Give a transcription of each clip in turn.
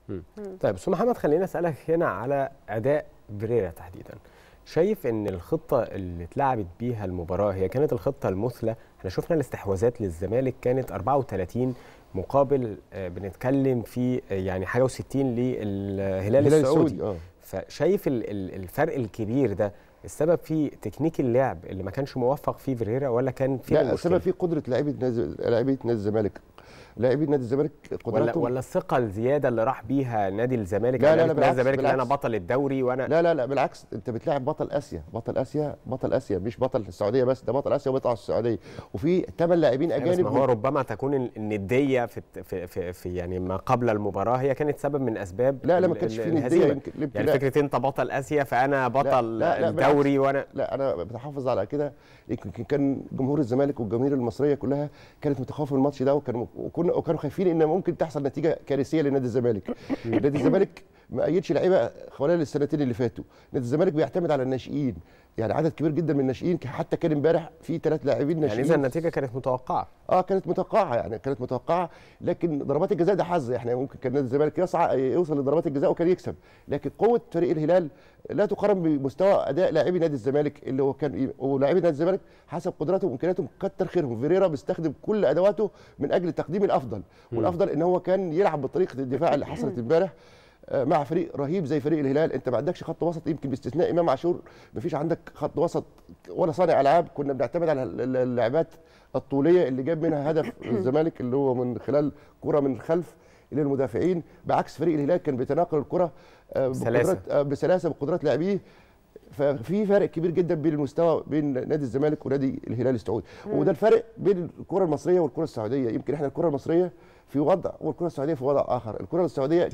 مم. طيب استاذ محمد خلينا اسالك هنا على اداء فيريرا تحديدا شايف ان الخطه اللي اتلعبت بيها المباراه هي كانت الخطه المثلى احنا شفنا الاستحواذات للزمالك كانت 34 مقابل آه، بنتكلم في آه، يعني حاجه و60 للهلال السعودي اه فشايف ال- ال- الفرق الكبير ده السبب في تكنيك اللعب اللي ما كانش موفق فيه فيريرا ولا كان في لا السبب في قدره لاعيبه نادي لاعيبه نادي الزمالك لاعبي نادي الزمالك ولا قدراتهم ولا الثقه الزياده اللي راح بيها نادي الزمالك لا، لا، على لا، نادي بالعكس، الزمالك اللي انا بالعكس. بطل الدوري وانا لا لا لا بالعكس انت بتلاعب بطل اسيا بطل اسيا بطل اسيا مش بطل السعوديه بس ده بطل اسيا وبيطلع السعوديه وفي ثمان لاعبين بس اجانب ما هو ربما تكون ال- النديه في, الت- في, في, في يعني ما قبل المباراه هي كانت سبب من اسباب لا لا ما ال- كانش ال- في نديه الهزيمة. يمكن يمكن يعني لا. فكره انت بطل اسيا فانا بطل لا، لا، الدوري وانا لا انا بتحافظ على كده يمكن كان جمهور الزمالك والجماهير المصريه كلها كانت متخوفه من الماتش ده وكانوا وكنا وكانوا خايفين ان ممكن تحصل نتيجه كارثيه لنادي الزمالك نادي الزمالك ما ايدش لعيبه خلال السنتين اللي فاتوا نادي الزمالك بيعتمد على الناشئين يعني عدد كبير جدا من الناشئين حتى كان امبارح في ثلاث لاعبين يعني ناشئين اذا النتيجه كانت متوقعه اه كانت متوقعه يعني كانت متوقعه لكن ضربات الجزاء ده حظ احنا ممكن كان نادي الزمالك يسعى يوصل لضربات الجزاء وكان يكسب لكن قوه فريق الهلال لا تقارن بمستوى اداء لاعبي نادي الزمالك اللي هو كان ولاعبي نادي الزمالك حسب قدراتهم وامكانياتهم كتر خيرهم فيريرا بيستخدم كل ادواته من اجل تقديم الافضل والافضل ان هو كان يلعب بطريقه الدفاع اللي حصلت امبارح آه، مع فريق رهيب زي فريق الهلال انت ما عندكش خط وسط يمكن باستثناء امام عاشور ما فيش عندك خط وسط ولا صانع العاب كنا بنعتمد على ال- ال- اللعبات الطوليه اللي جاب منها هدف الزمالك اللي هو من خلال كره من الخلف الى المدافعين بعكس فريق الهلال كان بيتناقل الكره آه، بسلاسة. بقدرات آه، بسلاسه بقدرات لاعبيه ففي فرق كبير جدا بين المستوى بين نادي الزمالك ونادي الهلال السعودي وده الفرق بين الكره المصريه والكره السعوديه يمكن احنا الكره المصريه في وضع والكره السعوديه في وضع اخر الكره السعوديه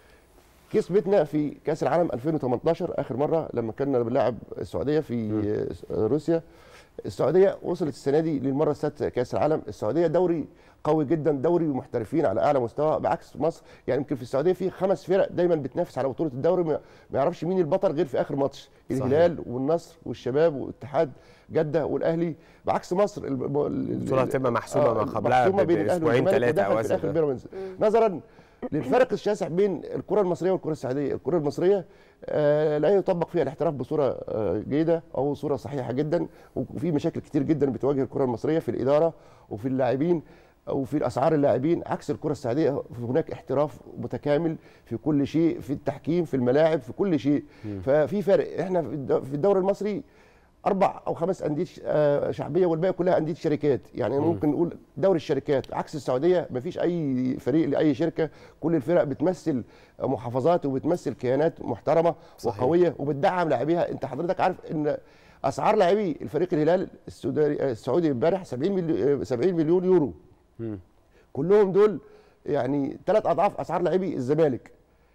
كسبتنا في كاس العالم 2018 اخر مره لما كنا بنلعب السعوديه في آه، روسيا السعوديه وصلت السنه دي للمره السادسه كاس العالم السعوديه دوري قوي جدا دوري محترفين على اعلى مستوى بعكس مصر يعني يمكن في السعوديه في خمس فرق دايما بتنافس على بطوله الدوري ما ما يعرفش مين البطل غير في اخر ماتش صحيح. الهلال والنصر والشباب والاتحاد جده والاهلي بعكس مصر الب- ال- البطوله هتبقى محسوبه ما قبلها محسومة بين الأهلي باسبوعين والزمالك ثلاثه ودخل او في الاخر اسابيع بيراميدز نظرا للفرق الشاسع بين الكره المصريه والكره السعوديه الكره المصريه آه، لا يطبق فيها الاحتراف بصوره آه، جيده او صوره صحيحه جدا وفي مشاكل كتير جدا بتواجه الكره المصريه في الاداره وفي اللاعبين وفي اسعار اللاعبين عكس الكره السعوديه هناك احتراف متكامل في كل شيء في التحكيم في الملاعب في كل شيء ففي فرق احنا في الد- في الدوري المصري اربع او خمس انديه ش- آه، شعبيه والباقي كلها انديه شركات يعني ممكن نقول دوري الشركات عكس السعوديه ما فيش اي فريق لاي شركه كل الفرق بتمثل محافظات وبتمثل كيانات محترمه صحيح. وقويه وبتدعم لاعبيها انت حضرتك عارف ان اسعار لاعبي الفريق الهلال السوداني آه، السعودي امبارح 70 مليون 70 مليون يورو كلهم دول يعني ثلاث اضعاف اسعار لاعبي الزمالك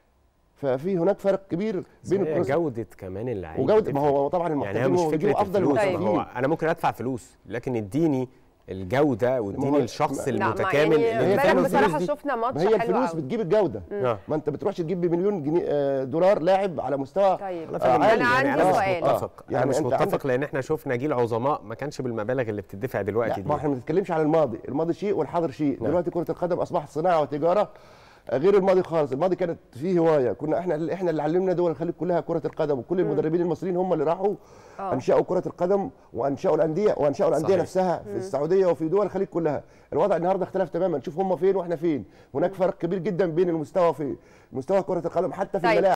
ففي هناك فرق كبير بين بين الكروس جوده كمان اللعيبه وجوده ما هو طبعا يعني هي المحترفين مش هو بيجيبوا فكره افضل الفلوس طيب. ما هو المحترفين انا ممكن ادفع فلوس لكن اديني الجوده ما واديني هو- الشخص لا، لا ما المتكامل يعني اللي امبارح فعلا الفلوس بصراحه دي- شفنا ماتش ما هي حلو الفلوس قوي بتجيب الجوده آه. ما انت بتروحش تجيب بمليون جنيه آه، دولار لاعب على مستوى طيب انا فاهم آه، انا عالي. عندي انا سؤال مش متفق يعني انا مش أنت متفق عندك- لان احنا شفنا جيل عظماء ما كانش بالمبالغ اللي بتدفع دلوقتي لا دي ما احنا ما بنتكلمش على الماضي الماضي شيء والحاضر شيء نعم. دلوقتي كره القدم اصبحت صناعه وتجاره آه، غير الماضي خالص الماضي كانت فيه هوايه كنا احنا احنا اللي علمنا دول الخليج كلها كره القدم وكل المدربين المصريين هم اللي راحوا آه. انشأوا كره القدم وانشأوا الانديه وانشأوا الانديه صحيح. نفسها في السعوديه وفي دول الخليج كلها الوضع النهارده اختلف تماما شوف هم فين واحنا فين هناك فرق كبير جدا بين المستوى في مستوى كره القدم حتى في طيب. الملاعب